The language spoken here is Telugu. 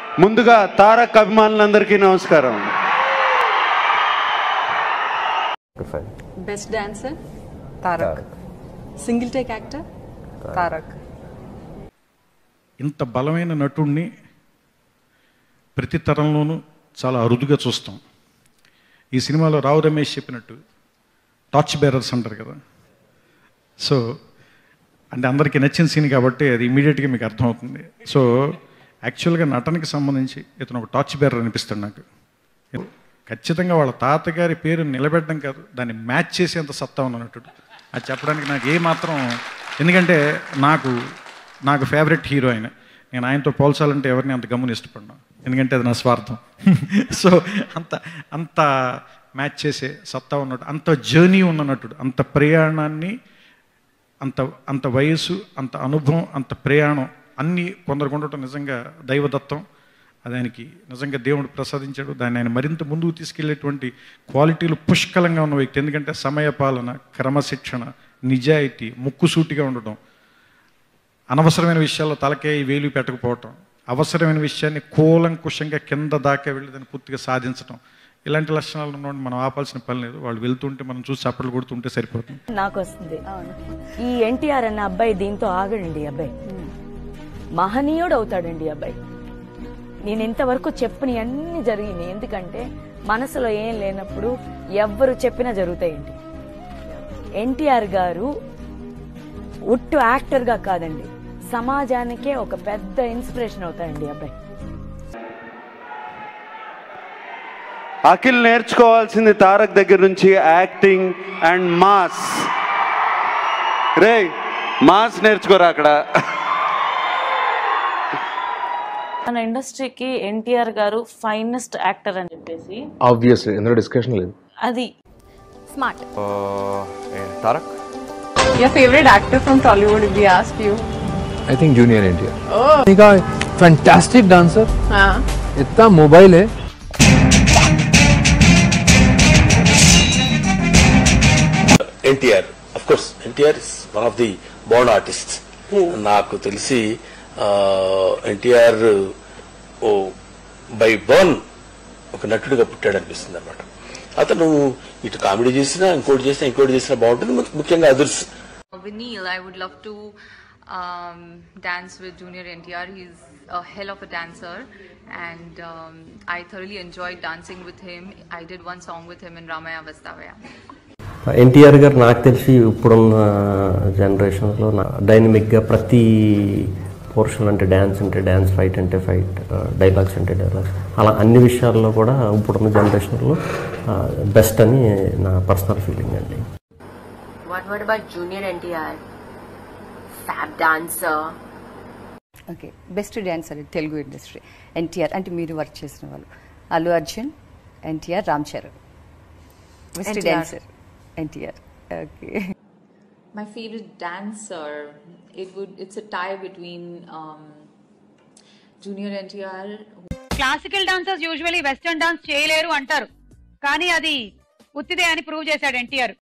ముందుగా తారక్ అభిమానులందరికీ నమస్కారం best dancer Tarak single take actor Tarak ఇంత బలమైన నటుడిని ప్రతి తరంలోనూ చాలా అరుదుగా చూస్తాం ఈ సినిమాలో రావు రమేష్ చెప్పినట్టు టార్చ్ బేరర్స్ అంటారు కదా సో అంటే అందరికీ నచ్చిన సీన్ కాబట్టి అది ఇమీడియట్గా మీకు అర్థమవుతుంది సో యాక్చువల్గా నటనకి సంబంధించి ఇతను ఒక టార్చ్ బేరర్ అనిపిస్తాడు నాకు ఖచ్చితంగా వాళ్ళ తాతగారి పేరు నిలబెట్టడం కాదు దాన్ని మ్యాచ్ చేసేంత సత్తా ఉన్న నటుడు అది చెప్పడానికి నాకు ఏ మాత్రం ఎందుకంటే నాకు నాకు ఫేవరెట్ హీరో ఆయన నేను ఆయనతో పోల్చాలంటే ఎవరిని అంత గమ్మున ఇష్టపడినా ఎందుకంటే అది నా స్వార్థం సో అంత అంత మ్యాచ్ చేసే సత్తా ఉన్నట్టు అంత జర్నీ ఉన్న నటుడు అంత ప్రయాణాన్ని అంత అంత వయసు అంత అనుభవం అంత ప్రయాణం అన్నీ కొందరికి ఉండటం నిజంగా దైవదత్తం అది ఆయనకి నిజంగా దేవుడు ప్రసాదించాడు దాన్ని ఆయన మరింత ముందుకు తీసుకెళ్లేటువంటి క్వాలిటీలు పుష్కలంగా ఉన్న వ్యక్తి ఎందుకంటే సమయపాలన క్రమశిక్షణ నిజాయితీ ముక్కుసూటిగా ఉండటం అనవసరమైన విషయాల్లో తలకే వేలు పెట్టకపోవటం అవసరమైన విషయాన్ని కూలంకుషంగా కింద దాకా వెళ్ళి దాన్ని పూర్తిగా సాధించటం ఇలాంటి లక్షణాలు ఉన్నవాడిని మనం ఆపాల్సిన పని లేదు వాళ్ళు వెళ్తుంటే మనం చూసి చప్పట్లు కొడుతుంటే సరిపోతుంది నాకు వస్తుంది ఈ ఎన్టీఆర్ అన్న అబ్బాయి దీంతో ఆగడండి ఈ అబ్బాయి మహనీయుడు అవుతాడండి ఈ అబ్బాయి నేను ఇంతవరకు చెప్పని అన్ని జరిగినాయి ఎందుకంటే మనసులో ఏం లేనప్పుడు ఎవ్వరు చెప్పినా జరుగుతాయండి ఎన్టీఆర్ గారు ఉట్టు యాక్టర్ గా కాదండి సమాజానికే ఒక పెద్ద ఇన్స్పిరేషన్ అవుతాడండి ఈ అబ్బాయి అఖిల్ నేర్చుకోవాల్సింది తారక్ దగ్గర నుంచి యాక్టింగ్ అండ్ మాస్ రే మాస్ నేర్చుకోరా అక్కడ మన ఇండస్ట్రీకి ఎన్టీఆర్ గారు ఫైనెస్ట్ యాక్టర్ అని చెప్పేసి ఆబ్వియస్లీ ఇందులో డిస్కషన్ లేదు అది smart Tarak your favorite actor from Tollywood if we ask you I think Junior NTR का फैंटास्टिक डांसर हाँ इतना मोबाइल है NTR of course NTR is one of the born artist నాకు తెలిసి ఎన్టీఆర్ ఓ బై బర్న్ ఒక నటుడిగా పుట్టాడు అనిపిస్తుంది అనమాట అతను ఇటు కామెడీ చేసినా ఇంకోటి చేసినా ఇంకోటి చేసినా బాగుంటుంది ము- ముఖ్యంగా others With Neil, I would love to um, dance with Junior NTR. He's a hell of a dancer, and um, I thoroughly enjoyed dancing with him. I did one song with him in Ramaya Vastavaya. NTR garu నాకు తెలిసి ఇప్పుడున్న జనరేషన్లో డైనమిక్గా ప్రతి పోర్షన్ అంటే డ్యాన్స్ అంటే డ్యాన్స్ ఫైట్ అంటే ఫైట్ డైలాగ్స్ అంటే డైలాగ్స్ అలా అన్ని విషయాల్లో కూడా ఇప్పుడున్న జనరేషన్లో బెస్ట్ అని నా పర్సనల్ ఫీలింగ్ అండి What, what about Junior NTR? Fab dancer. Okay best dancer Telugu industry NTR అంటే మీరు వర్క్ చేసిన వాళ్ళు Allu Arjun NTR Ram Charan best NTR. Dancer NTR okay My favorite dancer, it would it's a tie between um, Junior NTR, classical dancers usually western dance చేయలేరు అంటారు కానీ అది ఉత్తిదే అని ప్రూవ్ చేశాడు ఎన్టీఆర్